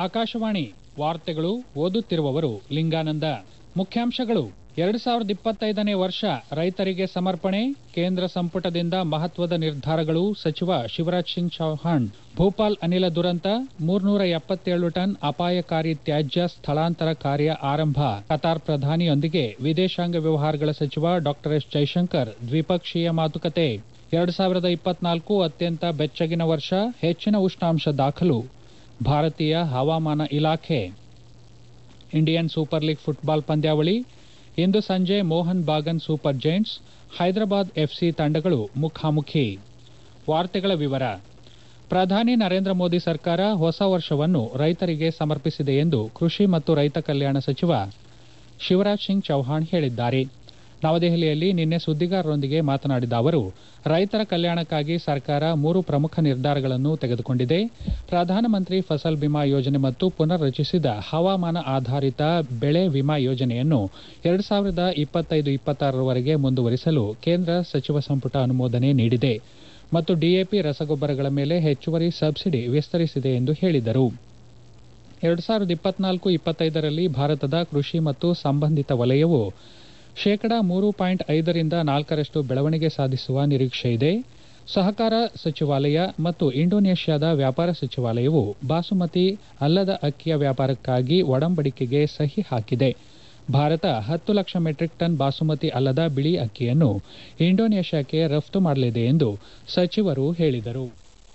ಆಕಾಶವಾಣಿ ವಾರ್ತೆಗಳು ಓದುತ್ತಿರುವವರು ಲಿಂಗಾನಂದ ಮುಖ್ಯಾಂಶಗಳು ಎರಡು ಸಾವಿರದ ಇಪ್ಪತ್ತೈದನೇ ವರ್ಷ ರೈತರಿಗೆ ಸಮರ್ಪಣೆ ಕೇಂದ್ರ ಸಂಪುಟದಿಂದ ಮಹತ್ವದ ನಿರ್ಧಾರಗಳು ಸಚಿವ ಶಿವರಾಜ್ ಸಿಂಗ್ ಚೌಹಾಣ್ ಭೂಪಾಲ್ ಅನಿಲ ದುರಂತ ಮೂರ್ನೂರ ಎಪ್ಪತ್ತೇಳು ಟನ್ ಅಪಾಯಕಾರಿ ತ್ಯಾಜ್ಯ ಸ್ಥಳಾಂತರ ಕಾರ್ಯ ಆರಂಭ ಕತಾರ್ ಪ್ರಧಾನಿಯೊಂದಿಗೆ ವಿದೇಶಾಂಗ ವ್ಯವಹಾರಗಳ ಸಚಿವ ಡಾ ಎಸ್ ಜೈಶಂಕರ್ ದ್ವಿಪಕ್ಷೀಯ ಮಾತುಕತೆ ಎರಡು ಸಾವಿರದ ಇಪ್ಪತ್ನಾಲ್ಕು ಅತ್ಯಂತ ಬೆಚ್ಚಗಿನ ವರ್ಷ ಹೆಚ್ಚಿನ ಉಷ್ಣಾಂಶ ದಾಖಲು ಭಾರತೀಯ ಹವಾಮಾನ ಇಲಾಖೆ ಇಂಡಿಯನ್ ಸೂಪರ್ ಲೀಗ್ ಫುಟ್ಬಾಲ್ ಪಂದ್ಯಾವಳಿ ಇಂದು ಸಂಜೆ Mohun Bagan Super Giants Hyderabad FC ತಂಡಗಳು ಮುಖಾಮುಖಿ ವಾರ್ತೆಗಳ ವಿವರ ಪ್ರಧಾನಿ ನರೇಂದ್ರ ಮೋದಿ ಸರ್ಕಾರ ಹೊಸ ವರ್ಷವನ್ನು ರೈತರಿಗೆ ಸಮರ್ಪಿಸಿದೆ ಎಂದು ಕೃಷಿ ಮತ್ತು ರೈತ ಕಲ್ಯಾಣ ಸಚಿವ ಶಿವರಾಜ್ ಸಿಂಗ್ ಚೌಹಾಣ್ ಹೇಳಿದ್ದಾರೆ ನವದೆಹಲಿಯಲ್ಲಿ ನಿನ್ನೆ ಸುದ್ದಿಗಾರರೊಂದಿಗೆ ಮಾತನಾಡಿದ ಅವರು ರೈತರ ಕಲ್ಯಾಣಕ್ಕಾಗಿ ಸರ್ಕಾರ ಮೂರು ಪ್ರಮುಖ ನಿರ್ಧಾರಗಳನ್ನು ತೆಗೆದುಕೊಂಡಿದೆ ಪ್ರಧಾನಮಂತ್ರಿ ಫಸಲ್ ಬಿಮಾ ಯೋಜನೆ ಮತ್ತು ಪುನರ್ ರಚಿಸಿದ ಹವಾಮಾನ ಆಧಾರಿತ ಬೆಳೆ ವಿಮಾ ಯೋಜನೆಯನ್ನು ಎರಡು ಸಾವಿರದ ಇಪ್ಪತ್ತೈದು ಇಪ್ಪತ್ತಾರರವರೆಗೆ ಮುಂದುವರಿಸಲು ಕೇಂದ್ರ ಸಚಿವ ಸಂಪುಟ ಅನುಮೋದನೆ ನೀಡಿದೆ ಮತ್ತು ಡಿಎಪಿ ರಸಗೊಬ್ಬರಗಳ ಮೇಲೆ ಹೆಚ್ಚುವರಿ ಸಬ್ಸಿಡಿ ವಿಸ್ತರಿಸಿದೆ ಎಂದು ಹೇಳಿದರು ಎರಡು ಸಾವಿರದ ಇಪ್ಪತ್ನಾಲ್ಕು ಇಪ್ಪತ್ತೈದರಲ್ಲಿ ಭಾರತದ ಕೃಷಿ ಮತ್ತು ಸಂಬಂಧಿತ ವಲಯವು ಶೇಕಡಾ ಮೂರು ಪಾಯಿಂಟ್ ಐದರಿಂದ ನಾಲ್ಕರಷ್ಟು ಬೆಳವಣಿಗೆ ಸಾಧಿಸುವ ನಿರೀಕ್ಷೆಯಿದೆ ಸಹಕಾರ ಸಚಿವಾಲಯ ಮತ್ತು ಇಂಡೋನೇಷ್ಯಾದ ವ್ಯಾಪಾರ ಸಚಿವಾಲಯವು ಬಾಸುಮತಿ ಅಲ್ಲದ ಅಕ್ಕಿಯ ವ್ಯಾಪಾರಕ್ಕಾಗಿ ಒಡಂಬಡಿಕೆಗೆ ಸಹಿ ಹಾಕಿದೆ ಭಾರತ ಹತ್ತು ಲಕ್ಷ ಮೆಟ್ರಿಕ್ ಟನ್ ಬಾಸುಮತಿ ಅಲ್ಲದ ಬಿಳಿ ಅಕ್ಕಿಯನ್ನು ಇಂಡೋನೇಷ್ಯಾಕ್ಕೆ ರಫ್ತು ಮಾಡಲಿದೆ ಎಂದು ಸಚಿವರು ಹೇಳಿದರು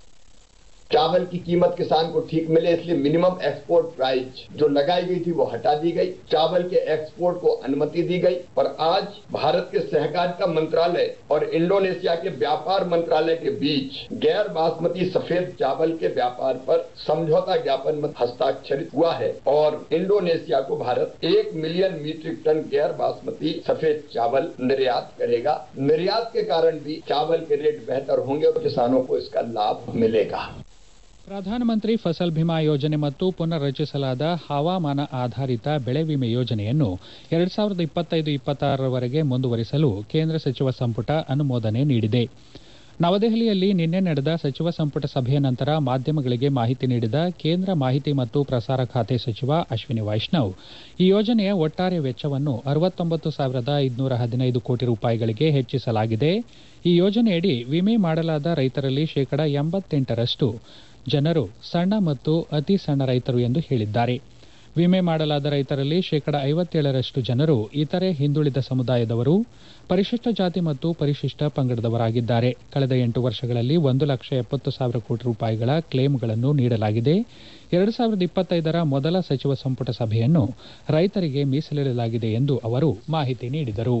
चावल की कीमत किसान को ठीक मिले इसलिए मिनिमम एक्सपोर्ट प्राइस जो लगाई गई थी वो हटा दी गई चावल के एक्सपोर्ट को अनुमति दी गई और आज भारत के सहकारिता मंत्रालय और इंडोनेशिया के व्यापार मंत्रालय के बीच गैर बासमती सफेद चावल के व्यापार पर समझौता ज्ञापन में हस्ताक्षरित हुआ है और इंडोनेशिया को भारत एक मिलियन मीट्रिक टन गैर बासमती सफेद चावल निर्यात करेगा निर्यात के कारण भी चावल के रेट बेहतर होंगे और किसानों को इसका लाभ मिलेगा ಪ್ರಧಾನಮಂತ್ರಿ ಫಸಲ್ ಬಿಮಾ ಯೋಜನೆ ಮತ್ತು ಪುನರ್ ರಚಿಸಲಾದ ಹವಾಮಾನ ಆಧಾರಿತ ಬೆಳೆ ವಿಮೆ ಯೋಜನೆಯನ್ನು ಎರಡು ಸಾವಿರದ ಇಪ್ಪತ್ತೈದು ಇಪ್ಪತ್ತಾರರವರೆಗೆ ಮುಂದುವರಿಸಲು ಕೇಂದ್ರ ಸಚಿವ ಸಂಪುಟ ಅನುಮೋದನೆ ನೀಡಿದೆ ನವದೆಹಲಿಯಲ್ಲಿ ನಿನ್ನೆ ನಡೆದ ಸಚಿವ ಸಂಪುಟ ಸಭೆಯ ನಂತರ ಮಾಧ್ಯಮಗಳಿಗೆ ಮಾಹಿತಿ ನೀಡಿದ ಕೇಂದ್ರ ಮಾಹಿತಿ ಮತ್ತು ಪ್ರಸಾರ ಖಾತೆ ಸಚಿವ ಅಶ್ವಿನಿ ವೈಷ್ಣವ್ ಈ ಯೋಜನೆಯ ಒಟ್ಟಾರೆ ವೆಚ್ಚವನ್ನು ಅರವತ್ತೊಂಬತ್ತು ಸಾವಿರದ ಐದುನೂರ ಹದಿನೈದು ಕೋಟಿ ರೂಪಾಯಿಗಳಿಗೆ ಹೆಚ್ಚಿಸಲಾಗಿದೆ ಈ ಯೋಜನೆಯಡಿ ವಿಮೆ ಮಾಡಲಾದ ರೈತರಲ್ಲಿ ಶೇಕಡಾ ಎಂಬತ್ತೆಂಟರಷ್ಟು ಜನರು ಸಣ್ಣ ಮತ್ತು ಅತಿ ಸಣ್ಣ ರೈತರು ಎಂದು ಹೇಳಿದ್ದಾರೆ ವಿಮೆ ಮಾಡಲಾದ ರೈತರಲ್ಲಿ ಶೇಕಡ ಐವತ್ತೇಳರಷ್ಟು ಜನರು ಇತರೆ ಹಿಂದುಳಿದ ಸಮುದಾಯದವರು ಪರಿಶಿಷ್ಟ ಜಾತಿ ಮತ್ತು ಪರಿಶಿಷ್ಟ ಪಂಗಡದವರಾಗಿದ್ದಾರೆ ಕಳೆದ ಎಂಟು ವರ್ಷಗಳಲ್ಲಿ ಒಂದು ಲಕ್ಷ ಎಪ್ಪತ್ತು ಸಾವಿರ ಕೋಟಿ ರೂಪಾಯಿಗಳ ಕ್ಲೇಮ್ಗಳನ್ನು ನೀಡಲಾಗಿದೆ ಎರಡು ಸಾವಿರದ ಇಪ್ಪತ್ತೈದರ ಮೊದಲ ಸಚಿವ ಸಂಪುಟ ಸಭೆಯನ್ನು ರೈತರಿಗೆ ಮೀಸಲಿಡಲಾಗಿದೆ ಎಂದು ಅವರು ಮಾಹಿತಿ ನೀಡಿದರು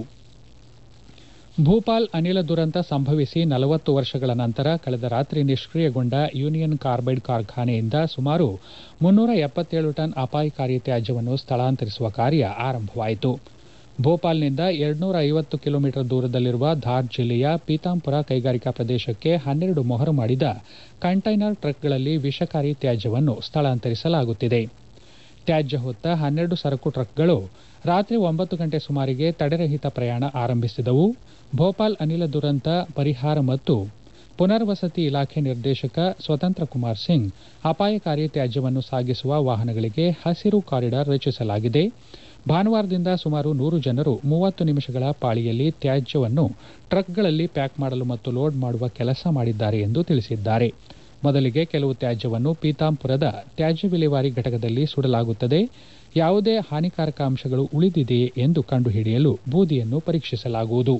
ಭೂಪಾಲ್ ಅನಿಲ ದುರಂತ ಸಂಭವಿಸಿ ನಲವತ್ತು ವರ್ಷಗಳ ನಂತರ ಕಳೆದ ರಾತ್ರಿ ನಿಷ್ಕ್ರಿಯಗೊಂಡ ಯೂನಿಯನ್ ಕಾರ್ಬೈಡ್ ಕಾರ್ಖಾನೆಯಿಂದ ಸುಮಾರು ಮುನ್ನೂರ ಎಪ್ಪತ್ತೇಳು ಟನ್ ಅಪಾಯಕಾರಿ ತ್ಯಾಜ್ಯವನ್ನು ಸ್ಥಳಾಂತರಿಸುವ ಕಾರ್ಯ ಆರಂಭವಾಯಿತು ಭೋಪಾಲ್ನಿಂದ ಎರಡ್ನೂರ ಐವತ್ತು ಕಿಲೋಮೀಟರ್ ದೂರದಲ್ಲಿರುವ ಧಾರ್ ಜಿಲ್ಲೆಯ ಪೀತಾಂಪುರ ಕೈಗಾರಿಕಾ ಪ್ರದೇಶಕ್ಕೆ ಹನ್ನೆರಡು ಮೊಹರು ಮಾಡಿದ ಕಂಟೈನರ್ ಟ್ರಕ್ಗಳಲ್ಲಿ ವಿಷಕಾರಿ ತ್ಯಾಜ್ಯವನ್ನು ಸ್ಥಳಾಂತರಿಸಲಾಗುತ್ತಿದೆ ತ್ಯಾಜ್ಯ ಹೊತ್ತ ಹನ್ನೆರಡು ಸರಕು ಟ್ರಕ್ಗಳು ರಾತ್ರಿ ಒಂಬತ್ತು ಗಂಟೆ ಸುಮಾರಿಗೆ ತಡೆರಹಿತ ಪ್ರಯಾಣ ಆರಂಭಿಸಿದವು ಭೋಪಾಲ್ ಅನಿಲ ದುರಂತ ಪರಿಹಾರ ಮತ್ತು ಪುನರ್ವಸತಿ ಇಲಾಖೆ ನಿರ್ದೇಶಕ ಸ್ವತಂತ್ರ ಕುಮಾರ್ ಸಿಂಗ್ ಅಪಾಯಕಾರಿ ತ್ಯಾಜ್ಯವನ್ನು ಸಾಗಿಸುವ ವಾಹನಗಳಿಗೆ ಹಸಿರು ಕಾರಿಡಾರ್ ರಚಿಸಲಾಗಿದೆ ಭಾನುವಾರದಿಂದ ಸುಮಾರು ನೂರು ಜನರು ಮೂವತ್ತು ನಿಮಿಷಗಳ ಪಾಳಿಯಲ್ಲಿ ತ್ಯಾಜ್ಯವನ್ನು ಟ್ರಕ್ಗಳಲ್ಲಿ ಪ್ಯಾಕ್ ಮಾಡಲು ಮತ್ತು ಲೋಡ್ ಮಾಡುವ ಕೆಲಸ ಮಾಡಿದ್ದಾರೆ ಎಂದು ತಿಳಿಸಿದ್ದಾರೆ ಮೊದಲಿಗೆ ಕೆಲವು ತ್ಯಾಜ್ಯವನ್ನು ಪೀತಾಂಪುರದ ತ್ಯಾಜ್ಯ ವಿಲೇವಾರಿ ಘಟಕದಲ್ಲಿ ಸುಡಲಾಗುತ್ತದೆ ಯಾವುದೇ ಹಾನಿಕಾರಕ ಅಂಶಗಳು ಉಳಿದಿದೆಯೇ ಎಂದು ಕಂಡುಹಿಡಿಯಲು ಬೂದಿಯನ್ನು ಪರೀಕ್ಷಿಸಲಾಗುವುದು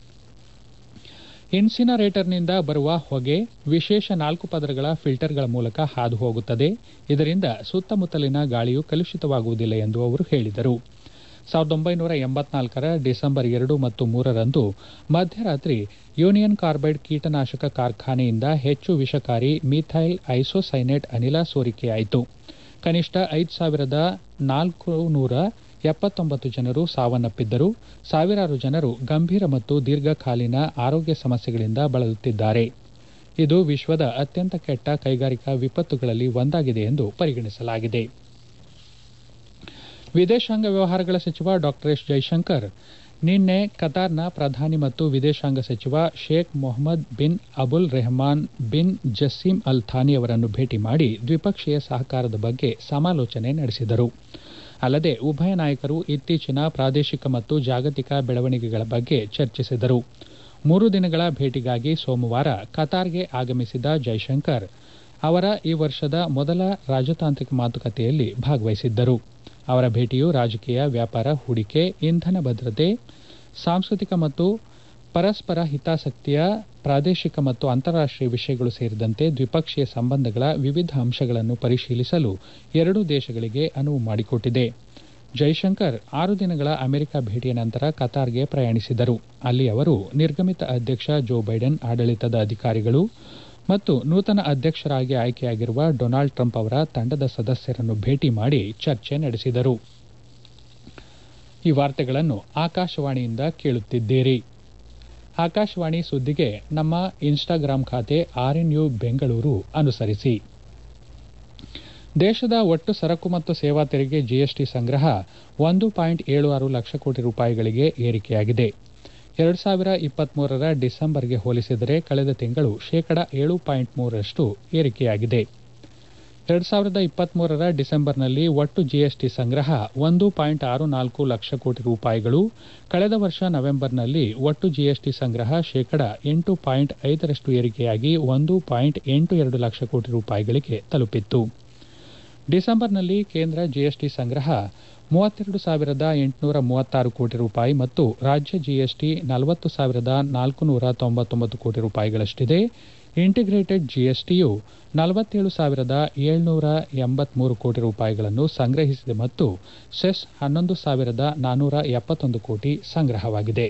ಇನ್ಸಿನರೇಟರ್ನಿಂದ ಬರುವ ಹೊಗೆ ವಿಶೇಷ ನಾಲ್ಕು ಪದರಗಳ ಫಿಲ್ಟರ್ಗಳ ಮೂಲಕ ಹಾದು ಹೋಗುತ್ತದೆ ಇದರಿಂದ ಸುತ್ತಮುತ್ತಲಿನ ಗಾಳಿಯು ಕಲುಷಿತವಾಗುವುದಿಲ್ಲ ಎಂದು ಅವರು ಹೇಳಿದರು ಸಾವಿರದ ಒಂಬೈನೂರ ಎಂಬತ್ನಾಲ್ಕರ ಡಿಸೆಂಬರ್ ಎರಡು ಮತ್ತು ಮೂರರಂದು ಮಧ್ಯರಾತ್ರಿ ಯೂನಿಯನ್ ಕಾರ್ಬೈಡ್ ಕೀಟನಾಶಕ ಕಾರ್ಖಾನೆಯಿಂದ ಹೆಚ್ಚು ವಿಷಕಾರಿ ಮಿಥೈಲ್ ಐಸೋಸೈನೇಟ್ ಅನಿಲ ಸೋರಿಕೆಯಾಯಿತು ಕನಿಷ್ಠ ಐದು ಸಾವಿರದ ನಾಲ್ಕು ನೂರ ಎಪ್ಪತ್ತೊಂಬತ್ತು ಜನರು ಸಾವನ್ನಪ್ಪಿದ್ದರು ಸಾವಿರಾರು ಜನರು ಗಂಭೀರ ಮತ್ತು ದೀರ್ಘಕಾಲೀನ ಆರೋಗ್ಯ ಸಮಸ್ಯೆಗಳಿಂದ ಬಳಲುತ್ತಿದ್ದಾರೆ ಇದು ವಿಶ್ವದ ಅತ್ಯಂತ ಕೆಟ್ಟ ಕೈಗಾರಿಕಾ ವಿಪತ್ತುಗಳಲ್ಲಿ ಒಂದಾಗಿದೆ ಎಂದು ಪರಿಗಣಿಸಲಾಗಿದೆ ವಿದೇಶಾಂಗ ವ್ಯವಹಾರಗಳ ಸಚಿವ ಡಾ ಎಸ್ ಜೈಶಂಕರ್ ನಿನ್ನೆ ಕತಾರ್ನ ಪ್ರಧಾನಿ ಮತ್ತು ವಿದೇಶಾಂಗ ಸಚಿವ Sheikh Mohammed bin Abul Rahman bin Jassim Al Thani ಅವರನ್ನು ಭೇಟಿ ಮಾಡಿ ದ್ವಿಪಕ್ಷೀಯ ಸಹಕಾರದ ಬಗ್ಗೆ ಸಮಾಲೋಚನೆ ನಡೆಸಿದರು ಅಲ್ಲದೆ ಉಭಯ ನಾಯಕರು ಇತ್ತೀಚಿನ ಪ್ರಾದೇಶಿಕ ಮತ್ತು ಜಾಗತಿಕ ಬೆಳವಣಿಗೆಗಳ ಬಗ್ಗೆ ಚರ್ಚಿಸಿದರು ಮೂರು ದಿನಗಳ ಭೇಟಿಗಾಗಿ ಸೋಮವಾರ ಕತಾರ್ಗೆ ಆಗಮಿಸಿದ ಜೈಶಂಕರ್ ಅವರ ಈ ವರ್ಷದ ಮೊದಲ ರಾಜತಾಂತ್ರಿಕ ಮಾತುಕತೆಯಲ್ಲಿ ಭಾಗವಹಿಸಿದ್ದರು ಅವರ ಭೇಟಿಯು ರಾಜಕೀಯ ವ್ಯಾಪಾರ ಹೂಡಿಕೆ ಇಂಧನ ಭದ್ರತೆ ಸಾಂಸ್ಕೃತಿಕ ಮತ್ತು ಪರಸ್ಪರ ಹಿತಾಸಕ್ತಿಯ ಪ್ರಾದೇಶಿಕ ಮತ್ತು ಅಂತಾರಾಷ್ಟೀಯ ವಿಷಯಗಳು ಸೇರಿದಂತೆ ದ್ವಿಪಕ್ಷೀಯ ಸಂಬಂಧಗಳ ವಿವಿಧ ಅಂಶಗಳನ್ನು ಪರಿಶೀಲಿಸಲು ಎರಡೂ ದೇಶಗಳಿಗೆ ಅನುವು ಮಾಡಿಕೊಟ್ಟಿದೆ ಜೈಶಂಕರ್ ಆರು ದಿನಗಳ ಅಮೆರಿಕ ಭೇಟಿಯ ನಂತರ ಕತಾರ್ಗೆ ಪ್ರಯಾಣಿಸಿದರು ಅಲ್ಲಿ ಅವರು ನಿರ್ಗಮಿತ ಅಧ್ಯಕ್ಷ ಜೋ ಬೈಡೆನ್ ಆಡಳಿತದ ಅಧಿಕಾರಿಗಳು ಮತ್ತು ನೂತನ ಅಧ್ಯಕ್ಷರಾಗಿ ಆಯ್ಕೆಯಾಗಿರುವ ಡೊನಾಲ್ಡ್ ಟ್ರಂಪ್ ಅವರ ತಂಡದ ಸದಸ್ಯರನ್ನು ಭೇಟಿ ಮಾಡಿ ಚರ್ಚೆ ನಡೆಸಿದರು ಈ ವಾರ್ತೆಗಳನ್ನು ಆಕಾಶವಾಣಿಯಿಂದ ಕೇಳುತ್ತಿದ್ದೀರಿ ಆಕಾಶವಾಣಿ ಸುದ್ದಿಗೆ ನಮ್ಮ ಇನ್ಸ್ಟಾಗ್ರಾಂ ಖಾತೆ ಆರ್ಎನ್ಯು ಬೆಂಗಳೂರು ಅನುಸರಿಸಿ ದೇಶದ ಒಟ್ಟು ಸರಕು ಮತ್ತು ಸೇವಾ ತೆರಿಗೆ ಜಿಎಸ್ಟಿ ಸಂಗ್ರಹ ಒಂದು ಪಾಯಿಂಟ್ ಏಳು ಆರು ಲಕ್ಷ ಕೋಟಿ ರೂಪಾಯಿಗಳಿಗೆ ಏರಿಕೆಯಾಗಿದೆ ಎರಡು ಸಾವಿರ ಇಪ್ಪತ್ಮೂರರ ಡಿಸೆಂಬರ್ಗೆ ಹೋಲಿಸಿದರೆ ಕಳೆದ ತಿಂಗಳು ಶೇಕಡ ಏಳು ಪಾಯಿಂಟ್ ಮೂರರಷ್ಟು ಏರಿಕೆಯಾಗಿದೆ ಎರಡು ಸಾವಿರದ ಇಪ್ಪತ್ಮೂರರ ಡಿಸೆಂಬರ್ನಲ್ಲಿ ಒಟ್ಟು ಜಿಎಸ್ಟಿ ಸಂಗ್ರಹ ಒಂದು ಪಾಯಿಂಟ್ ಆರು ನಾಲ್ಕು ಲಕ್ಷ ಕೋಟಿ ರೂಪಾಯಿಗಳು ಕಳೆದ ವರ್ಷ ನವೆಂಬರ್ನಲ್ಲಿ ಒಟ್ಟು ಜಿಎಸ್ಟಿ ಸಂಗ್ರಹ ಶೇಕಡ ಎಂಟು ಪಾಯಿಂಟ್ ಐದರಷ್ಟು ಏರಿಕೆಯಾಗಿ ಒಂದು ಪಾಯಿಂಟ್ ಎಂಟು ಎರಡು ಲಕ್ಷ ಕೋಟಿ ರೂಪಾಯಿಗಳಿಗೆ ತಲುಪಿತ್ತು ಡಿಸೆಂಬರ್ನಲ್ಲಿ ಕೇಂದ್ರ ಜಿಎಸ್ಟಿ ಸಂಗ್ರಹ ಮೂವತ್ತೆರಡು ಸಾವಿರದ ಎಂಟುನೂರ ಮೂವತ್ತಾರು ಕೋಟಿ ರೂಪಾಯಿ ಮತ್ತು ರಾಜ್ಯ ಜಿಎಸ್ಟಿ ನಲವತ್ತು ಸಾವಿರದ ನಾಲ್ಕುನೂರ ತೊಂಬತ್ತೊಂಬತ್ತು ಕೋಟಿ ರೂಪಾಯಿಗಳಷ್ಟಿದೆ ಇಂಟಿಗ್ರೇಟೆಡ್ ಜಿಎಸ್ಟಿಯು ನಲವತ್ತೇಳು ಸಾವಿರದ ಏಳ್ನೂರ ಎಂಬತ್ಮೂರು ಕೋಟಿ ರೂಪಾಯಿಗಳನ್ನು ಸಂಗ್ರಹಿಸಿದೆ ಮತ್ತು ಸೆಸ್ ಹನ್ನೊಂದು ಸಾವಿರದ ನಾನ್ನೂರ ಎಪ್ಪತ್ತೊಂದು ಕೋಟಿ ಸಂಗ್ರಹವಾಗಿದೆ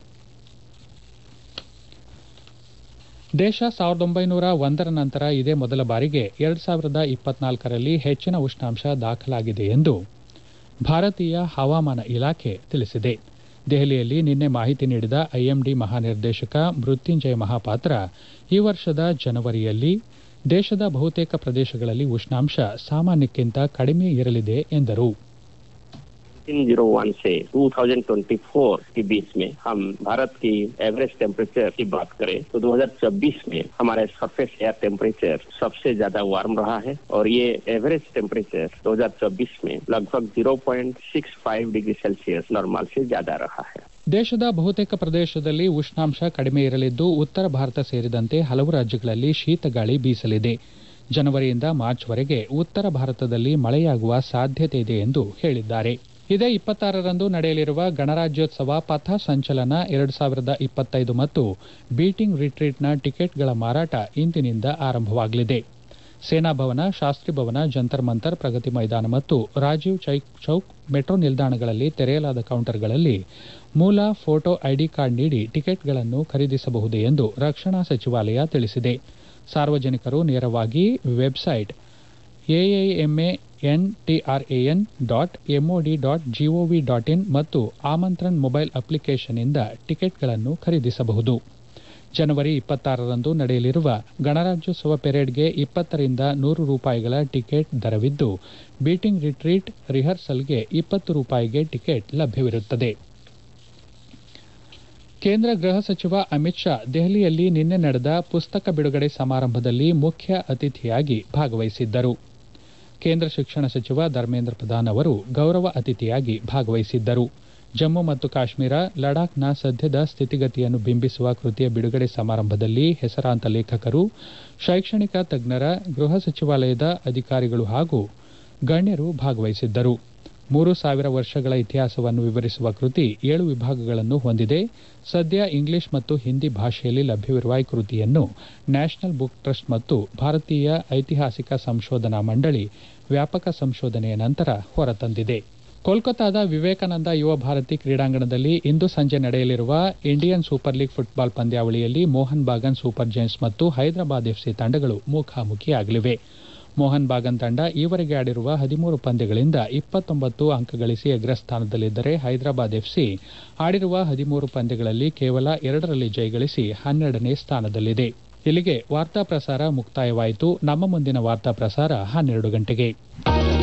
ದೇಶ ಸಾವಿರದ ಒಂಬೈನೂರ ಒಂದರ ನಂತರ ಇದೇ ಮೊದಲ ಬಾರಿಗೆ ಎರಡು ಸಾವಿರದ ಇಪ್ಪತ್ನಾಲ್ಕರಲ್ಲಿ ಹೆಚ್ಚಿನ ಉಷ್ಣಾಂಶ ದಾಖಲಾಗಿದೆ ಎಂದು ಭಾರತೀಯ ಹವಾಮಾನ ಇಲಾಖೆ ತಿಳಿಸಿದೆ ದೆಹಲಿಯಲ್ಲಿ ನಿನ್ನೆ ಮಾಹಿತಿ ನೀಡಿದ ಐಎಂಡಿ ಮಹಾನಿರ್ದೇಶಕ ಮೃತ್ಯುಂಜಯ ಮಹಾಪಾತ್ರ ಈ ವರ್ಷದ ಜನವರಿಯಲ್ಲಿ ದೇಶದ ಬಹುತೇಕ ಪ್ರದೇಶಗಳಲ್ಲಿ ಉಷ್ಣಾಂಶ ಸಾಮಾನ್ಯಕ್ಕಿಂತ ಕಡಿಮೆ ಇರಲಿದೆ ಎಂದರು 1901 से 2024 के बीच में हम भारत की एवरेज टेम्परेचर की बात करें तो 2026 में हमारा सरफेस एयर टेम्परेचर सबसे ज्यादा वार्म रहा है और ये एवरेज टेम्परेचर 2026 में लगभग 0.65 डिग्री सेल्सियस नॉर्मल से ज्यादा रहा है ದೇಶದ ಬಹುತೇಕ ಪ್ರದೇಶದಲ್ಲಿ ಉಷ್ಣಾಂಶ ಕಡಿಮೆ ಇರಲಿದ್ದು ಉತ್ತರ ಭಾರತ ಸೇರಿದಂತೆ ಹಲವು ರಾಜ್ಯಗಳಲ್ಲಿ ಶೀತಗಾಳಿ ಬೀಸಲಿದೆ ಜನವರಿಯಿಂದ ಮಾರ್ಚ್ವರೆಗೆ ಉತ್ತರ ಭಾರತದಲ್ಲಿ ಮಳೆಯಾಗುವ ಸಾಧ್ಯತೆ ಇದೆ ಎಂದು ಹೇಳಿದ್ದಾರೆ ಇದೇ ಇಪ್ಪತ್ತಾರರಂದು ನಡೆಯಲಿರುವ ಗಣರಾಜ್ಯೋತ್ಸವ ಪಥ ಸಂಚಲನ ಎರಡು ಸಾವಿರದ ಇಪ್ಪತ್ತೈದು ಮತ್ತು ಬೀಟಿಂಗ್ ರಿಟ್ರೀಟ್ನ ಟಿಕೆಟ್ಗಳ ಮಾರಾಟ ಇಂದಿನಿಂದ ಆರಂಭವಾಗಲಿದೆ ಸೇನಾ ಭವನ ಶಾಸ್ತ್ರಿ ಭವನ ಜಂತರ್ ಮಂತರ್ ಪ್ರಗತಿ ಮೈದಾನ ಮತ್ತು ರಾಜೀವ್ ಚೌಕ್ ಮೆಟ್ರೋ ನಿಲ್ದಾಣಗಳಲ್ಲಿ ತೆರೆಯಲಾದ ಕೌಂಟರ್ಗಳಲ್ಲಿ ಮೂಲ ಫೋಟೋ ಐಡಿ ಕಾರ್ಡ್ ನೀಡಿ ಟಿಕೆಟ್ಗಳನ್ನು ಖರೀದಿಸಬಹುದು ಎಂದು ರಕ್ಷಣಾ ಸಚಿವಾಲಯ ತಿಳಿಸಿದೆ ಸಾರ್ವಜನಿಕರು ನೇರವಾಗಿ website AIMA NTRAN dot MOD dot GOV dot in ಮತ್ತು ಆಮಂತ್ರನ್ ಮೊಬೈಲ್ ಅಪ್ಲಿಕೇಶನ್ನಿಂದ ಟಿಕೆಟ್ಗಳನ್ನು ಖರೀದಿಸಬಹುದು ಜನವರಿ ಇಪ್ಪತ್ತಾರರಂದು ನಡೆಯಲಿರುವ ಗಣರಾಜ್ಯೋತ್ಸವ ಪೆರೇಡ್ಗೆ ಇಪ್ಪತ್ತರಿಂದ ನೂರು ರೂಪಾಯಿಗಳ ಟಿಕೆಟ್ ದರವಿದ್ದು ಬೀಟಿಂಗ್ ರಿಟ್ರೀಟ್ ರಿಹರ್ಸಲ್ಗೆ ಇಪ್ಪತ್ತು ರೂಪಾಯಿಗೆ ಟಿಕೆಟ್ ಲಭ್ಯವಿರುತ್ತದೆ ಕೇಂದ್ರ ಗೃಹ ಸಚಿವ ಅಮಿತ್ ಶಾ ದೆಹಲಿಯಲ್ಲಿ ನಿನ್ನೆ ನಡೆದ ಪುಸ್ತಕ ಬಿಡುಗಡೆ ಸಮಾರಂಭದಲ್ಲಿ ಮುಖ್ಯ ಅತಿಥಿಯಾಗಿ ಭಾಗವಹಿಸಿದ್ದರು ಕೇಂದ್ರ ಶಿಕ್ಷಣ ಸಚಿವ ಧರ್ಮೇಂದ್ರ ಪ್ರಧಾನ್ ಅವರು ಗೌರವ ಅತಿಥಿಯಾಗಿ ಭಾಗವಹಿಸಿದ್ದರು ಜಮ್ಮು ಮತ್ತು ಕಾಶ್ಮೀರ ಲಡಾಖ್ನ ಸದ್ಯದ ಸ್ಥಿತಿಗತಿಯನ್ನು ಬಿಂಬಿಸುವ ಕೃತಿಯ ಬಿಡುಗಡೆ ಸಮಾರಂಭದಲ್ಲಿ ಹೆಸರಾಂತ ಲೇಖಕರು ಶೈಕ್ಷಣಿಕ ತಜ್ಞರ ಗೃಹ ಸಚಿವಾಲಯದ ಅಧಿಕಾರಿಗಳು ಹಾಗೂ ಗಣ್ಯರು ಭಾಗವಹಿಸಿದ್ದರು ಮೂರು ಸಾವಿರ ವರ್ಷಗಳ ಇತಿಹಾಸವನ್ನು ವಿವರಿಸುವ ಕೃತಿ ಏಳು ವಿಭಾಗಗಳನ್ನು ಹೊಂದಿದೆ ಸದ್ಯ ಇಂಗ್ಲಿಷ್ ಮತ್ತು ಹಿಂದಿ ಭಾಷೆಯಲ್ಲಿ ಲಭ್ಯವಿರುವ ಈ ಕೃತಿಯನ್ನು ನ್ಯಾಷನಲ್ ಬುಕ್ ಟ್ರಸ್ಟ್ ಮತ್ತು ಭಾರತೀಯ ಐತಿಹಾಸಿಕ ಸಂಶೋಧನಾ ಮಂಡಳಿ ವ್ಯಾಪಕ ಸಂಶೋಧನೆಯ ನಂತರ ಹೊರತಂದಿದೆ ಕೋಲ್ಕತಾದ ವಿವೇಕಾನಂದ ಯುವ ಭಾರತಿ ಕ್ರೀಡಾಂಗಣದಲ್ಲಿ ಇಂದು ಸಂಜೆ ನಡೆಯಲಿರುವ ಇಂಡಿಯನ್ ಸೂಪರ್ ಲೀಗ್ ಫುಟ್ಬಾಲ್ ಪಂದ್ಯಾವಳಿಯಲ್ಲಿ ಮೋಹನ್ ಬಾಗನ್ ಸೂಪರ್ ಜೈಂಟ್ಸ್ ಮತ್ತು ಹೈದರಾಬಾದ್ ಎಫ್ಸಿ ತಂಡಗಳು ಮುಖಾಮುಖಿಯಾಗಲಿವೆ ಮೋಹನ್ ಬಾಗನ್ ತಂಡ ಈವರೆಗೆ ಆಡಿರುವ ಹದಿಮೂರು ಪಂದ್ಯಗಳಿಂದ ಇಪ್ಪತ್ತೊಂಬತ್ತು ಅಂಕ ಗಳಿಸಿ ಅಗ್ರಸ್ಥಾನದಲ್ಲಿದ್ದರೆ ಹೈದರಾಬಾದ್ ಎಫ್ಸಿ ಆಡಿರುವ ಹದಿಮೂರು ಪಂದ್ಯಗಳಲ್ಲಿ ಕೇವಲ ಎರಡರಲ್ಲಿ ಜಯಗಳಿಸಿ ಹನ್ನೆರಡನೇ ಸ್ಥಾನದಲ್ಲಿದೆ ಇಲ್ಲಿಗೆ ವಾರ್ತಾ ಪ್ರಸಾರ ಮುಕ್ತಾಯವಾಯಿತು ನಮ್ಮ ಮುಂದಿನ ವಾರ್ತಾ ಪ್ರಸಾರ ಹನ್ನೆರಡು ಗಂಟೆಗೆ